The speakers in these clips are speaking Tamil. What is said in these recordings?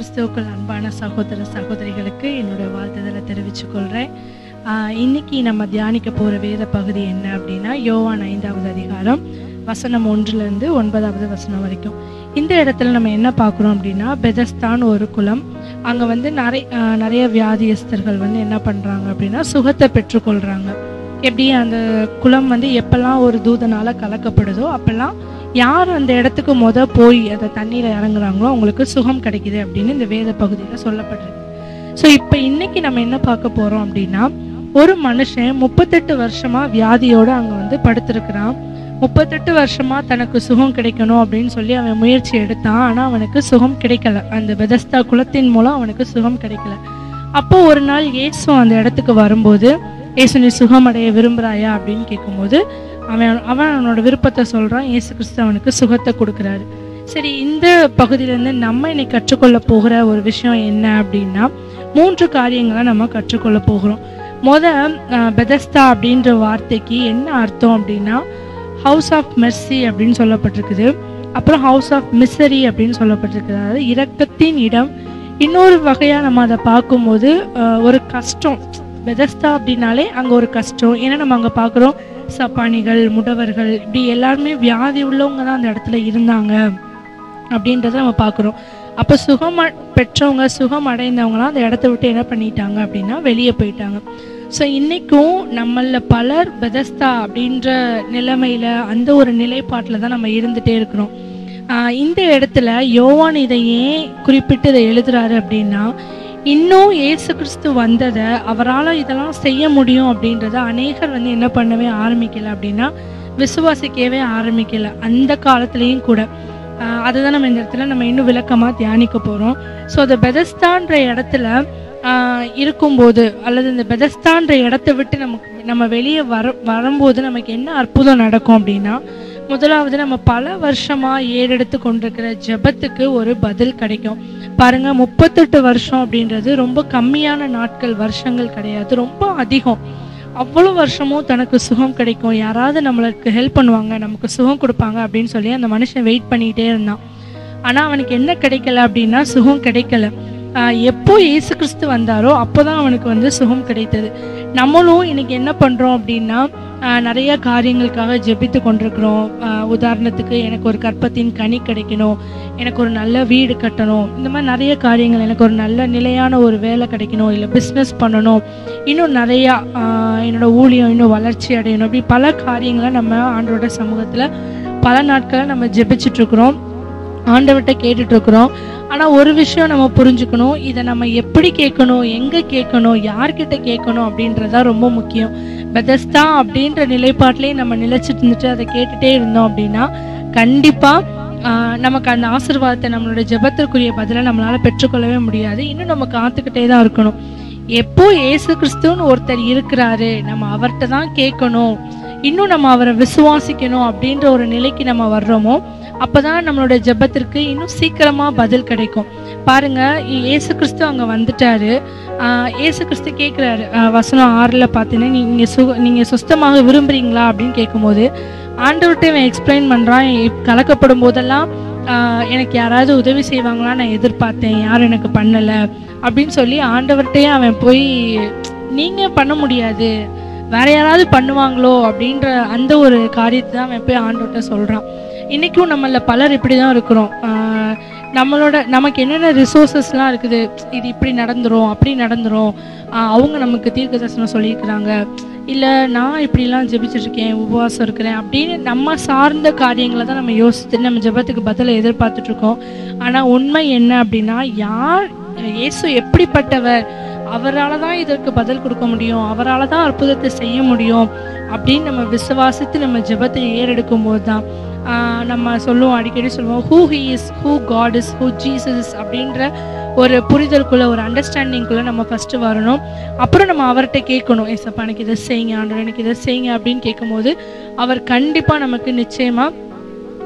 கிறிஸ்துவுக்குள் அன்பான சகோதர சகோதரிகளுக்கு என்னோட வாழ்த்துதலை தெரிவித்துக் கொள்கிறேன் இன்னைக்கு நம்ம தியானிக்க போகிற வேத பகுதி என்ன அப்படின்னா யோவான் ஐந்தாவது அதிகாரம் வசனம் ஒன்றுலேருந்து ஒன்பதாவது வசனம் வரைக்கும் இந்த இடத்துல நம்ம என்ன பார்க்குறோம் அப்படின்னா பெதஸ்தான் ஒரு குலம் அங்கே வந்து நிறைய ஆஹ் நிறைய வியாதியஸ்தர்கள் வந்து என்ன பண்ணுறாங்க அப்படின்னா சுகத்தை பெற்றுக்கொள்கிறாங்க எப்படி அந்த குலம் வந்து எப்பெல்லாம் ஒரு தூதனால கலக்கப்படுதோ அப்பெல்லாம் யார் அந்த இடத்துக்கு முத போய் அந்த தண்ணீரை இறங்குறாங்களோ அவங்களுக்கு சுகம் கிடைக்குது அப்படின்னு இந்த வேத பகுதியில் சொல்லப்பட்டிருக்கு ஸோ இப்போ இன்னைக்கு நம்ம என்ன பார்க்க போறோம் அப்படின்னா ஒரு மனுஷன் முப்பத்தெட்டு வருஷமா வியாதியோட அங்க வந்து படுத்திருக்கிறான் முப்பத்தெட்டு வருஷமா தனக்கு சுகம் கிடைக்கணும் அப்படின்னு சொல்லி அவன் முயற்சி எடுத்தான் ஆனா அவனுக்கு சுகம் கிடைக்கல அந்த பெதஸ்தா குலத்தின் மூலம் அவனுக்கு சுகம் கிடைக்கல அப்போ ஒரு நாள் இயேசு அந்த இடத்துக்கு வரும்போது இயேசு நீ சுகம் அடைய விரும்புறாயா அப்படின்னு கேட்கும்போது அவன் அவன் அவனோட விருப்பத்தை சொல்றான் இயேசு கிறிஸ்து அவனுக்கு சுகத்தை கொடுக்குறாரு சரி இந்த பகுதியிலேருந்து நம்ம இன்னைக்கு கற்றுக்கொள்ள போகிற ஒரு விஷயம் என்ன அப்படின்னா மூன்று காரியங்களை நம்ம கற்றுக்கொள்ள போகிறோம் முத அஹ், பெதஸ்தா அப்படின்ற வார்த்தைக்கு என்ன அர்த்தம் அப்படின்னா ஹவுஸ் ஆஃப் மெர்சி அப்படின்னு சொல்லப்பட்டிருக்குது அப்புறம் ஹவுஸ் ஆஃப் மிசரி அப்படின்னு சொல்லப்பட்டிருக்குது அதாவது இரக்கத்தின் இடம் இன்னொரு வகையாக நம்ம அதை பார்க்கும்போது அஹ், ஒரு கஷ்டம் பெதஸ்தா அப்படின்னாலே அங்கே ஒரு கஷ்டம் ஏன்னா நம்ம அங்கே பார்க்குறோம் சப்பானிகள் முடவர்கள் இப்படி எல்லாருமே வியாதி உள்ளவங்க தான் அந்த இடத்துல இருந்தாங்க அப்படின்றத நம்ம பார்க்குறோம் அப்போ சுகம் அ- பெற்றவங்க சுகம் அடைந்தவங்களாம் அந்த இடத்த விட்டு என்ன பண்ணிட்டாங்க அப்படின்னா வெளியே போயிட்டாங்க ஸோ இன்றைக்கும் நம்மள பலர் பெதஸ்தா அப்படின்ற நிலைமையில அந்த ஒரு நிலைப்பாட்டில் தான் நம்ம இருந்துகிட்டே இருக்கிறோம் ஆஹ் இந்த இடத்துல யோவான் இதை ஏன் குறிப்பிட்டு இதை எழுதுறாரு அப்படின்னா இன்னும் இயேசு கிறிஸ்து வந்ததை அவரால் இதெல்லாம் செய்ய முடியும் அப்படின்றத அநேகர் வந்து என்ன பண்ணவே ஆரம்பிக்கல அப்படின்னா விசுவாசிக்கவே ஆரம்பிக்கல அந்த காலத்துலேயும் கூட ஆஹ் அதுதான் நம்ம இந்த இடத்துல நம்ம இன்னும் விளக்கமாக தியானிக்க போகிறோம் ஸோ அந்த பெதஸ்தான்ற இடத்துல ஆஹ் இருக்கும்போது அல்லது இந்த பெதஸ்தான்ற இடத்த விட்டு நமக்கு நம்ம வெளியே வர வரும்போது நமக்கு என்ன அற்புதம் நடக்கும் அப்படின்னா முதலாவது நம்ம பல வருஷமா ஏறெடுத்து கொண்டிருக்கிற ஜெபத்துக்கு ஒரு பதில் கிடைக்கும் பாருங்க முப்பத்தெட்டு வருஷம் அப்படின்றது ரொம்ப கம்மியான நாட்கள் வருஷங்கள் கிடையாது ரொம்ப அதிகம் அவ்வளோ வருஷமும் தனக்கு சுகம் கிடைக்கும் யாராவது நம்மளுக்கு ஹெல்ப் பண்ணுவாங்க நமக்கு சுகம் கொடுப்பாங்க அப்படின்னு சொல்லி அந்த மனுஷன் வெயிட் பண்ணிகிட்டே இருந்தான் ஆனால் அவனுக்கு என்ன கிடைக்கல அப்படின்னா சுகம் கிடைக்கல ஆஹ் எப்போ இயேசு கிறிஸ்து வந்தாரோ அப்போதான் அவனுக்கு வந்து சுகம் கிடைத்தது நம்மளும் இன்னைக்கு என்ன பண்ணுறோம் அப்படின்னா ஆஹ் நிறைய காரியங்களுக்காக ஜெபித்து கொண்டிருக்கிறோம் ஆஹ் உதாரணத்துக்கு எனக்கு ஒரு கற்பத்தின் கனி கிடைக்கணும் எனக்கு ஒரு நல்ல வீடு கட்டணும் இந்த மாதிரி நிறைய காரியங்கள் எனக்கு ஒரு நல்ல நிலையான ஒரு வேலை கிடைக்கணும் இல்லை பிஸ்னஸ் பண்ணணும் இன்னும் நிறையா ஆஹ் என்னோட ஊழியம் இன்னும் வளர்ச்சி அடையணும் இப்படி பல காரியங்களை நம்ம ஆண்டோட சமூகத்தில் பல நாட்களை நம்ம ஜெபிச்சுட்டு இருக்கிறோம் ஆண்டவர்கிட்ட கேட்டுட்டு இருக்கிறோம் ஆனால் ஒரு விஷயம் நம்ம புரிஞ்சுக்கணும் இதை நம்ம எப்படி கேட்கணும் எங்கே கேட்கணும் யார்கிட்ட கேட்கணும் அப்படின்றதா ரொம்ப முக்கியம் பெதஸ்தா அப்படின்ற நிலைப்பாட்டிலே நம்ம நிலைச்சிட்டு இருந்துட்டு அதை கேட்டுட்டே இருந்தோம் அப்படின்னா கண்டிப்பாக நமக்கு அந்த ஆசீர்வாதத்தை நம்மளோட ஜெபத்திற்குரிய பதிலை நம்மளால பெற்றுக்கொள்ளவே முடியாது இன்னும் நம்ம காத்துக்கிட்டே தான் இருக்கணும் எப்போ இயேசு கிறிஸ்துன்னு ஒருத்தர் இருக்கிறாரு நம்ம அவர்கிட்ட தான் கேட்கணும் இன்னும் நம்ம அவரை விசுவாசிக்கணும் அப்படின்ற ஒரு நிலைக்கு நம்ம வர்றோமோ அப்பதான் நம்மளோட ஜெபத்திற்கு இன்னும் சீக்கிரமா பதில் கிடைக்கும் பாருங்க இயேசு கிறிஸ்து அங்க வந்துட்டாரு ஆஹ் இயேசு கிறிஸ்து கேட்குறாரு வசனம் ஆறுல பார்த்தீங்கன்னா நீங்க சுக நீங்க சுஸ்தமாக விரும்புறீங்களா அப்படின்னு கேட்கும்போது ஆண்டவர்கிட்ட இவன் எக்ஸ்பிளைன் பண்றான் இப் கலக்கப்படும் போதெல்லாம் ஆஹ் எனக்கு யாராவது உதவி செய்வாங்களா நான் எதிர்பார்த்தேன் யாரும் எனக்கு பண்ணல அப்படின்னு சொல்லி ஆண்டவர்கிட்டயே அவன் போய் நீங்க பண்ண முடியாது வேற யாராவது பண்ணுவாங்களோ அப்படின்ற அந்த ஒரு காரியத்தை தான் அவன் போய் ஆண்டவர்கிட்ட சொல்றான் இன்னைக்கும் நம்மள பலர் இப்படி தான் இருக்கிறோம் ஆஹ் நம்மளோட நமக்கு என்னென்ன ரிசோர்ஸஸ்லாம் இருக்குது இது இப்படி நடந்துரும் அப்படி நடந்துரும் ஆஹ் அவங்க நமக்கு தீர்க்க தரிசனம் சொல்லியிருக்கிறாங்க இல்லை நான் இப்படிலாம் ஜெபிச்சுட்டு இருக்கேன் உபவாசம் இருக்கிறேன் அப்படின்னு நம்ம சார்ந்த காரியங்களை தான் நம்ம யோசித்து நம்ம ஜெபத்துக்கு பதிலை எதிர்பார்த்துட்டு இருக்கோம் ஆனால் உண்மை என்ன அப்படின்னா யார் இயேசு எப்படிப்பட்டவர் அவரால் தான் இதற்கு பதில் கொடுக்க முடியும் அவரால் தான் அற்புதத்தை செய்ய முடியும் அப்படின்னு நம்ம விசுவாசித்து நம்ம ஜெபத்தை ஏறெடுக்கும் போது தான் ஆஹ் நம்ம சொல்லுவோம் அடிக்கடி சொல்லுவோம் who he is who God is who Jesus அப்படின்ற ஒரு புரிதலுக்குள்ள ஒரு அண்டர்ஸ்டாண்டிங்குள்ள நம்ம ஃபர்ஸ்ட் வரணும் அப்புறம் நம்ம அவர்கிட்ட கேட்கணும் ஏசப்பா எனக்கு இதை செய்யுங்க ஆண்டவர் எனக்கு இதை செய்யுங்க அப்படின்னு கேட்கும்போது அவர் கண்டிப்பாக நமக்கு நிச்சயமாக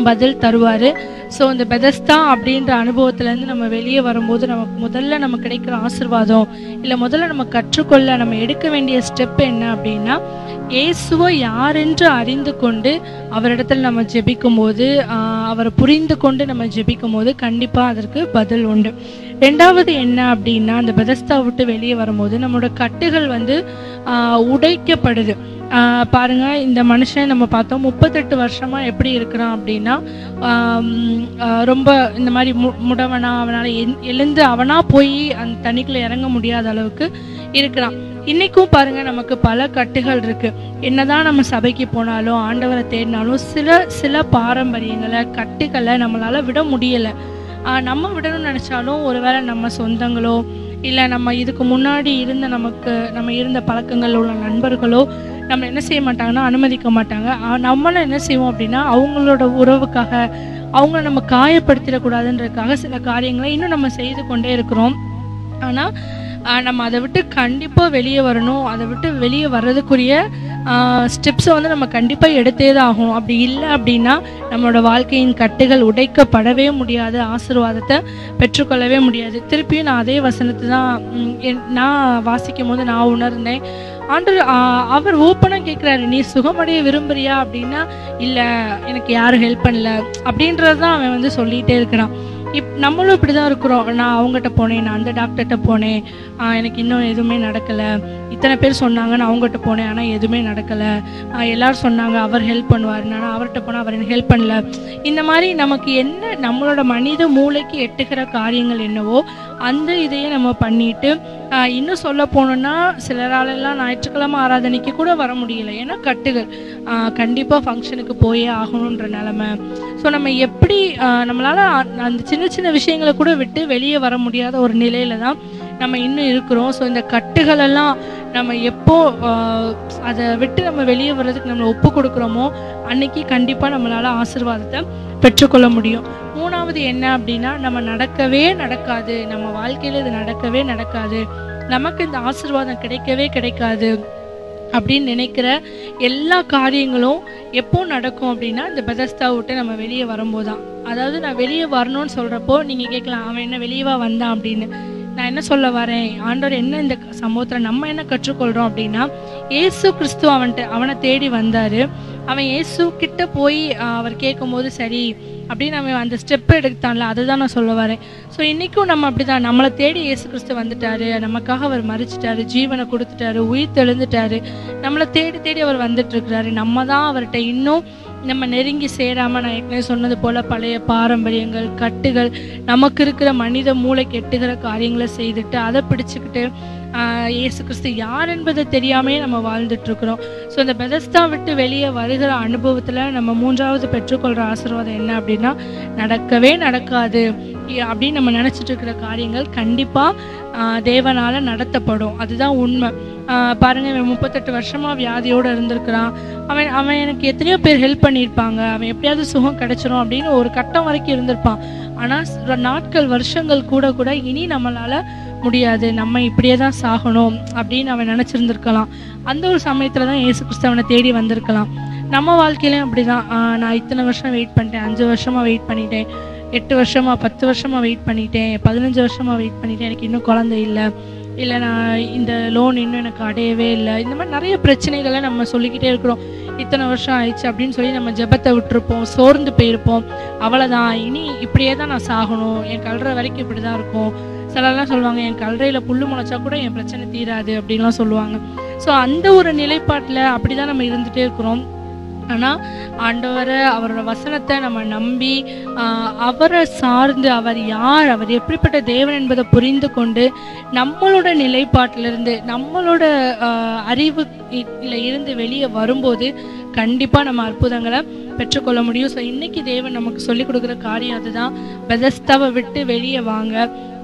பதில் தருவார் ஸோ இந்த பெதஸ்தா அப்படின்ற அனுபவத்துலேருந்து நம்ம வெளியே வரும்போது நமக்கு முதல்ல நம்ம கிடைக்கிற ஆசிர்வாதம் இல்லை முதல்ல நம்ம கற்றுக்கொள்ள நம்ம எடுக்க வேண்டிய ஸ்டெப் என்ன அப்படின்னா இயேசுவை யாரென்று அறிந்து கொண்டு அவரிடத்தில் நம்ம ஜெபிக்கும் போது ஆஹ், அவரை புரிந்து கொண்டு நம்ம ஜெபிக்கும் போது கண்டிப்பாக அதற்கு பதில் உண்டு ரெண்டாவது என்ன அப்படின்னா அந்த பெதஸ்தா விட்டு வெளியே வரும்போது நம்மளோட கட்டுகள் வந்து ஆஹ், உடைக்கப்படுது ஆஹ், பாருங்க இந்த மனுஷன் நம்ம பார்த்தோம் முப்பத்தெட்டு வருஷமா எப்படி இருக்கிறான் அப்படின்னா ஆம், ஆஹ், ரொம்ப இந்த மாதிரி மு முடவனா அவனால் எழுந்து அவனா போய் அந்த தண்ணிக்குள்ள இறங்க முடியாத அளவுக்கு இருக்கிறான் இன்னைக்கும் பாருங்க நமக்கு பல கட்டுகள் இருக்கு என்னதான் நம்ம சபைக்கு போனாலும் ஆண்டவரை தேடினாலும் சில சில பாரம்பரியங்களை கட்டுகளை நம்மளால விட முடியல ஆஹ் நம்ம விடணும்னு நினைச்சாலும் ஒருவேளை நம்ம சொந்தங்களோ இல்லை நம்ம இதுக்கு முன்னாடி இருந்த நமக்கு நம்ம இருந்த பழக்கங்கள் உள்ள நண்பர்களோ நம்ம என்ன செய்ய மாட்டாங்கன்னா அனுமதிக்க மாட்டாங்க ஆ- நம்மளும் என்ன செய்வோம் அப்படின்னா அவங்களோட உறவுக்காக அவங்கள நம்ம காயப்படுத்திடக்கூடாதுன்றதுக்காக சில காரியங்களை இன்னும் நம்ம செய்து கொண்டே இருக்கிறோம் ஆனால் நம்ம அதை விட்டு கண்டிப்பாக வெளியே வரணும் அதை விட்டு வெளியே வர்றதுக்குரிய ஸ்டெப்ஸை வந்து நம்ம கண்டிப்பாக எடுத்தே தான் ஆகும் அப்படி இல்லை அப்படின்னா நம்மளோட வாழ்க்கையின் கட்டுகள் உடைக்கப்படவே முடியாது ஆசீர்வாதத்தை பெற்றுக்கொள்ளவே முடியாது திருப்பியும் நான் அதே வசனத்தை தான் ம், என்- நான் வாசிக்கும் போது நான் உணர்ந்தேன் ஆண்டவர் ஆ, அவர் ஓப்பனாக கேட்குறாரு நீ சுகமடைய விரும்புறியா அப்படின்னா இல்லை எனக்கு யாரும் ஹெல்ப் பண்ணல அப்படின்றது தான் அவன் வந்து சொல்லிகிட்டே இருக்கிறான் இப் நம்மளும் இப்படி தான் இருக்கிறோம் நான் அவங்ககிட்ட போனேன் நான் அந்த டாக்டர்கிட்ட போனேன் ஆ, எனக்கு இன்னும் எதுவுமே நடக்கலை இத்தனை பேர் சொன்னாங்க நான் அவங்ககிட்ட போனேன் ஆனால் எதுவுமே நடக்கலை எல்லாரும் சொன்னாங்க அவர் ஹெல்ப் பண்ணுவார் நான் அவர்கிட்ட போனால் அவர் எனக்கு ஹெல்ப் பண்ணல இந்த மாதிரி நமக்கு என்ன நம்மளோட மனித மூளைக்கு எட்டுகிற காரியங்கள் என்னவோ அந்த இதையே நம்ம பண்ணிட்டு ஆ, இன்னும் சொல்ல போனோம்னா சிலராலெல்லாம் ஞாயிற்றுக்கிழமை ஆராதனைக்கு கூட வர முடியல ஏன்னா கட்டுகள் கண்டிப்பாக ஃபங்க்ஷனுக்கு போயே ஆகணுன்ற நிலமை ஸோ நம்ம எப்படி ஆ, நம்மளால அ- அந்த சின்ன சின்ன விஷயங்களை கூட விட்டு வெளியே வர முடியாத ஒரு நிலையில தான் நம்ம இன்னும் இருக்கிறோம் ஸோ இந்த கட்டுகளெல்லாம் நம்ம எப்போ ஆஹ், அதை விட்டு நம்ம வெளியே வர்றதுக்கு நம்ம ஒப்பு கொடுக்குறோமோ அன்னைக்கு கண்டிப்பாக நம்மளால ஆசீர்வாதத்தை பெற்றுக்கொள்ள முடியும் மூணாவது என்ன அப்படின்னா நம்ம நடக்கவே நடக்காது நம்ம வாழ்க்கையில் இது நடக்கவே நடக்காது நமக்கு இந்த ஆசீர்வாதம் கிடைக்கவே கிடைக்காது அப்படின்னு நினைக்கிற எல்லா காரியங்களும் எப்போ நடக்கும் அப்படின்னா இந்த பெதஸ்தா விட்டு நம்ம வெளியே வரும்போது தான் அதாவது நான் வெளியே வரணும்னு சொல்கிறப்போ நீங்கள் கேட்கலாம் அவன் என்ன வெளியவா வந்தான் அப்படின்னு நான் என்ன சொல்ல வரேன் ஆண்டவர் என்ன இந்த சம்பவத்தில் நம்ம என்ன கற்றுக்கொள்கிறோம் அப்படின்னா ஏசு கிறிஸ்து அவன்கிட்ட அவனை தேடி வந்தார் அவன் இயேசு கிட்ட போய் ஆஹ், அவர் கேட்கும்போது சரி அப்படின்னு அவன் அந்த ஸ்டெப் எடுத்தான்ல அதை தான் நான் சொல்ல வரேன் ஸோ இன்றைக்கும் நம்ம அப்படிதான் நம்மளை தேடி இயேசு கிறிஸ்து வந்துட்டாரு நமக்காக அவர் மறிச்சிட்டாரு ஜீவனை கொடுத்துட்டாரு உயிர் தெழுந்துட்டாரு நம்மளை தேடி தேடி அவர் வந்துட்டு இருக்கிறாரு நம்ம தான் அவர்கிட்ட இன்னும் நம்ம நெருங்கி சேராமல் நான் ஏற்கனவே சொன்னது போல் பழைய பாரம்பரியங்கள் கட்டுகள் நமக்கு இருக்கிற மனித மூளை கெட்டுகிற காரியங்களை செய்துட்டு அதை பிடிச்சுக்கிட்டு ஆஹ், இயேசு கிறிஸ்து யார் என்பதை தெரியாமே நம்ம வாழ்ந்துட்டு இருக்கிறோம் ஸோ இந்த பெதஸ்தா விட்டு வெளியே வருகிற அனுபவத்தில் நம்ம மூன்றாவது பெற்றுக்கொள்கிற ஆசீர்வாதம் என்ன அப்படின்னா நடக்கவே நடக்காது இ- அப்படின்னு நம்ம நினச்சிட்டு இருக்கிற காரியங்கள் கண்டிப்பாக தேவனால் நடத்தப்படும் அதுதான் உண்மை ஆஹ் பாருங்க இவன் முப்பத்தெட்டு வருஷமா வியாதியோட இருந்திருக்கிறான் அவன் அவன் எனக்கு எத்தனையோ பேர் ஹெல்ப் பண்ணியிருப்பாங்க அவன் எப்படியாவது சுகம் கிடைச்சிரும் அப்படின்னு ஒரு கட்டம் வரைக்கும் இருந்திருப்பான் ஆனால் நாட்கள் வருஷங்கள் கூட கூட இனி நம்மளால முடியாது நம்ம இப்படியே தான் சாகணும் அப்படின்னு அவன் நினச்சிருந்துருக்கலாம் அந்த ஒரு சமயத்தில் தான் இயேசு கிறிஸ்து அவனை தேடி வந்திருக்கலாம் நம்ம வாழ்க்கையிலையும் அப்படிதான் ஆஹ் நான் இத்தனை வருஷம் வெயிட் பண்ணிட்டேன் அஞ்சு வருஷமா வெயிட் பண்ணிட்டேன் எட்டு வருஷமா பத்து வருஷமா வெயிட் பண்ணிட்டேன் பதினஞ்சு வருஷமா வெயிட் பண்ணிட்டேன் எனக்கு இன்னும் குழந்தை இல்லை இல்லை நான் இந்த லோன் இன்னும் எனக்கு அடையவே இல்லை இந்த மாதிரி நிறைய பிரச்சனைகளை நம்ம சொல்லிக்கிட்டே இருக்கிறோம் இத்தனை வருஷம் ஆயிடுச்சு அப்படின்னு சொல்லி நம்ம ஜெபத்தை விட்டுருப்போம் சோர்ந்து போயிருப்போம் அவ்வளோதான் இனி இப்படியே தான் நான் சாகணும் என் கல்ற வரைக்கும் இப்படி தான் இருக்கும் சிலர்லாம் சொல்லுவாங்க என் கல்றையில் புல்லு முளைச்சா கூட என் பிரச்சனை தீராது அப்படின்லாம் சொல்லுவாங்க ஸோ அந்த ஒரு நிலைப்பாட்டில் அப்படி தான் நம்ம இருந்துகிட்டே இருக்கிறோம் ஆனால் ஆண்டவரை அவரோட வசனத்தை நம்ம நம்பி ஆஹ், அவரை சார்ந்து அவர் யார் அவர் எப்படிப்பட்ட தேவன் என்பதை புரிந்து கொண்டு நம்மளோட நிலைப்பாட்டிலிருந்து நம்மளோட ஆஹ், அறிவு இ- இருந்து வெளியே வரும்போது கண்டிப்பாக நம்ம அற்புதங்களை பெற்றுக்கொள்ள முடியும் ஸோ இன்னைக்கு தேவன் நமக்கு சொல்லிக் கொடுக்குற காரியம் அதுதான் பெதஸ்தாவை விட்டு வெளியே வாங்க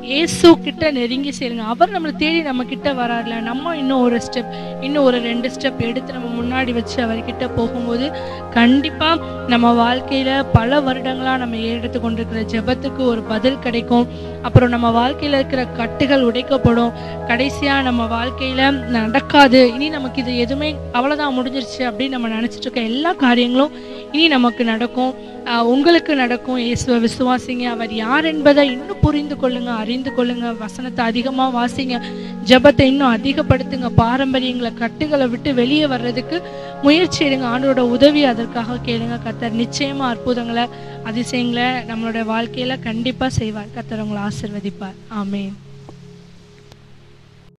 இயேசு கிட்ட நெருங்கி சேருங்க அவர் நம்மளை தேடி நம்ம கிட்ட வராருல நம்ம இன்னும் ஒரு ஸ்டெப் இன்னும் ஒரு ரெண்டு ஸ்டெப் எடுத்து நம்ம முன்னாடி வச்சு அவர்கிட்ட போகும்போது கண்டிப்பா நம்ம வாழ்க்கையில பல வருடங்களா நம்ம எடுத்து கொண்டிருக்கிற ஜெபத்துக்கு ஒரு பதில் கிடைக்கும் அப்புறம் நம்ம வாழ்க்கையில இருக்கிற கட்டுகள் உடைக்கப்படும் கடைசியா நம்ம வாழ்க்கையில நடக்காது இனி நமக்கு இது எதுவுமே அவ்வளவுதான் முடிஞ்சிருச்சு அப்படின்னு நம்ம நினைச்சிட்டு இருக்க எல்லா காரியங்களும் இனி நமக்கு நடக்கும் ஆஹ் உங்களுக்கு நடக்கும் இயேசுவை விசுவாசிங்க அவர் யார் என்பதை இன்னும் புரிந்து கொள்ளுங்க அறிந்து கொள்ளுங்க வசனத்தை அதிகமா வாசிங்க ஜெபத்தை இன்னும் அதிகப்படுத்துங்க பாரம்பரியங்களை கட்டுகளை விட்டு வெளியே வர்றதுக்கு முயற்சி எடுங்க ஆண்டோட உதவி அதற்காக கேளுங்க கத்தர் நிச்சயமா அற்புதங்களை அதிசயங்களை நம்மளோட வாழ்க்கையில கண்டிப்பா செய்வார் கத்தர் உங்களை ஆசிர்வதிப்பார் ஆமென்